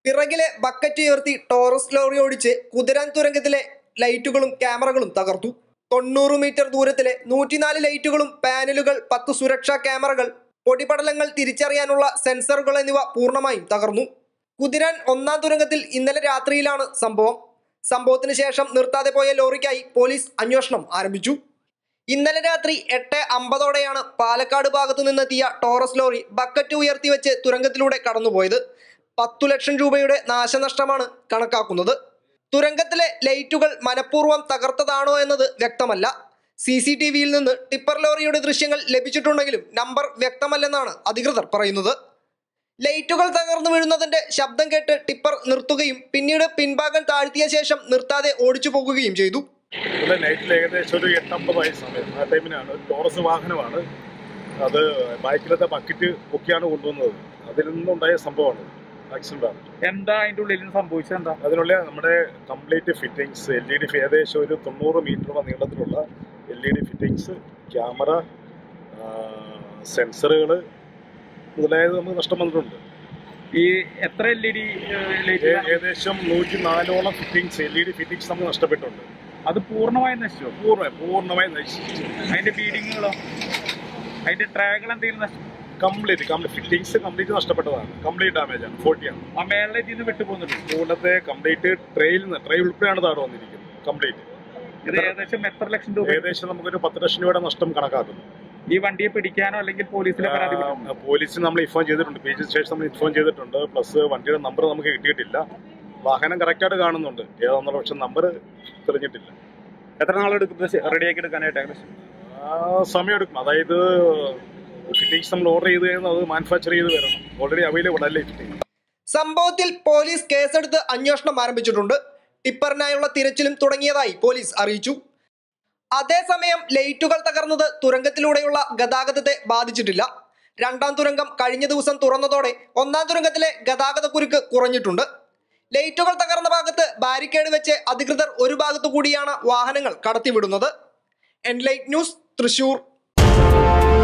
പിറകിലെ bucket ഉയർത്തി Taurus lorry ഓടിച്ച് കുതിരാൻ തുരങ്കത്തിലെ ലൈറ്റുകളും ക്യാമറകളും തകർത്തു തൊണ്ണൂറ് മീറ്റർ ദൂരത്തിലെ നൂറ്റിനാല് ലൈറ്റുകളും പാനലുകൾ പത്ത് സുരക്ഷാ ക്യാമറകൾ പൊടിപടലങ്ങൾ തിരിച്ചറിയാനുള്ള സെൻസറുകൾ എന്നിവ പൂർണ്ണമായും തകർന്നു കുതിരാൻ ഒന്നാം തുരങ്കത്തിൽ ഇന്നലെ രാത്രിയിലാണ് സംഭവം സംഭവത്തിന് ശേഷം നിർത്താതെ പോയ ലോറിക്കായി പോലീസ് അന്വേഷണം ആരംഭിച്ചു ഇന്നലെ രാത്രി എട്ട് അമ്പതോടെയാണ് പാലക്കാട് ഭാഗത്തു നിന്നെത്തിയ ടോറസ് ലോറി ബക്കറ്റ് ഉയർത്തി വെച്ച് തുരങ്കത്തിലൂടെ കടന്നുപോയത് പത്തു ലക്ഷം രൂപയുടെ നാശനഷ്ടമാണ് കണക്കാക്കുന്നത് തുരങ്കത്തിലെ ലൈറ്റുകൾ മനഃപൂർവ്വം തകർത്തതാണോ എന്നത് വ്യക്തമല്ല സി സി ടി വിയിൽ നിന്ന് ടിപ്പർ ലോറിയുടെ ദൃശ്യങ്ങൾ ലഭിച്ചിട്ടുണ്ടെങ്കിലും നമ്പർ വ്യക്തമല്ലെന്നാണ് അധികൃതർ പറയുന്നത് ലൈറ്റുകൾ തകർന്നു വീഴുന്നതിന്റെ ശബ്ദം കേട്ട് ടിപ്പർ നിർത്തുകയും പിന്നീട് പിൻഭാഗം താഴ്ത്തിയ ശേഷം നിർത്താതെ ഓടിച്ചു പോകുകയും ചെയ്തു ഇവിടെ നൈറ്റിൽ ഏകദേശം ഒരു എട്ടമ്പതായ സമയം ആ ടൈമിനാണ് ഒരു ടോറസ് വാഹനമാണ് അത് ബൈക്കിലത്തെ ബക്കറ്റ് പൊക്കിയാണ് കൊണ്ടുവന്നത് അതിൽ നിന്നുണ്ടായ സംഭവമാണ് ആക്സിഡന്റ് ആണ് എന്താ അതിന്റെ ഉള്ളിൽ നിന്ന് സംഭവിച്ചത് എന്താ അതിനുള്ള നമ്മുടെ complete fittings L E D ഏകദേശം ഒരു തൊണ്ണൂറ് മീറ്ററോളം നീളത്തിലുള്ള L E D fittings camera സെൻസറുകൾ മുതലായത് നമുക്ക് നഷ്ടം വന്നിട്ടുണ്ട് ഈ എത്ര എൽ ഇ ഡി ഏ- ലൈറ്റ് ഏകദേശം നൂറ്റി നാലോളം fittings L E D fittings നമുക്ക് നഷ്ടപ്പെട്ടിട്ടുണ്ട് അത് പൂർണ്ണമായും നശിച്ചോ പൂർണ്ണ പൂർണ്ണമായി നശിച്ചു അതിന്റെ ബീഡിങ്ങുകളോ അതിന്റെ ട്രാഗുകൾ എന്തെങ്കിലും നശിച്ചു കംപ്ലീറ്റ് കംപ്ലീറ്റ് ഫിറ്റിങ്സ് കംപ്ലീറ്റ് നഷ്ടപ്പെട്ടതാണ് കംപ്ലീറ്റ് ഡാമേജ് ആണ് ഫോർട്ടിയാണ് ആ മേളിലേക്ക് ഇത് വിട്ടുപോകുന്നുണ്ട് മുകളിലത്തെ കംപ്ലീറ്റ് ട്രെയിൽ നിന്ന് ട്രെയിൽ ഉൾപ്പെടെയാണ് താഴെ വന്നിരിക്കുന്നത് കംപ്ലീറ്റ് ഇത് ഏകദേശം എത്ര ലക്ഷം രൂപ ഏകദേശം നമുക്കൊരു പത്ത് ലക്ഷം രൂപയുടെ നഷ്ടം കണക്കാക്കുന്നു ഈ വണ്ടിയെ പിടിക്കാനോ അല്ലെങ്കിൽ പോലീസിലെ പരാതി ആ, പോലീസിന് നമ്മൾ ഇൻഫോം ചെയ്തിട്ടുണ്ട് പി ജി സ്റ്റേഷൻ നമ്മൾ ഇൻഫോം ചെയ്തിട്ടുണ്ട് പ്ലസ് വണ്ടിയുടെ നമ്പർ നമുക്ക് കിട്ടിയിട്ടില്ല വാഹനം കറക്റ്റായിട്ട് കാണുന്നുണ്ട് ഏതാണെന്നുള്ള പക്ഷെ നമ്പർ തെളിഞ്ഞിട്ടില്ല എത്ര നാളെടുക്കും റെഡിയാക്കി എടുക്കാനായിട്ട് ഏകദേശം ആ, സമയമെടുക്കും അതായത് ഫിറ്റിങ്സ് നമ്മൾ ഓർഡർ ചെയ്ത് കഴിഞ്ഞാൽ അത് മാനുഫാക്ചർ ചെയ്ത് വരണം ഓൾറെഡി അവൈലബിൾ അല്ലേ ഫിറ്റിംഗ് സംഭവത്തിൽ പോലീസ് കേസെടുത്ത് അന്വേഷണം ആരംഭിച്ചിട്ടുണ്ട് ടിപ്പറിനായുള്ള തിരച്ചിലും തുടങ്ങിയതായി പോലീസ് അറിയിച്ചു അതേസമയം ലൈറ്റുകൾ തകർന്നത് തുരങ്കത്തിലൂടെയുള്ള ഗതാഗതത്തെ ബാധിച്ചിട്ടില്ല രണ്ടാം തുരങ്കം കഴിഞ്ഞ ദിവസം തുറന്നതോടെ ഒന്നാം തുരങ്കത്തിലെ ഗതാഗത കുരുക്ക് കുറഞ്ഞിട്ടുണ്ട് ലൈറ്റുകൾ തകർന്ന ഭാഗത്ത് ബാരിക്കേഡ് വെച്ച് അധികൃതർ ഒരു ഭാഗത്തു കൂടിയാണ് വാഹനങ്ങൾ കടത്തിവിടുന്നത് എൻലൈറ്റ് ന്യൂസ് തൃശൂർ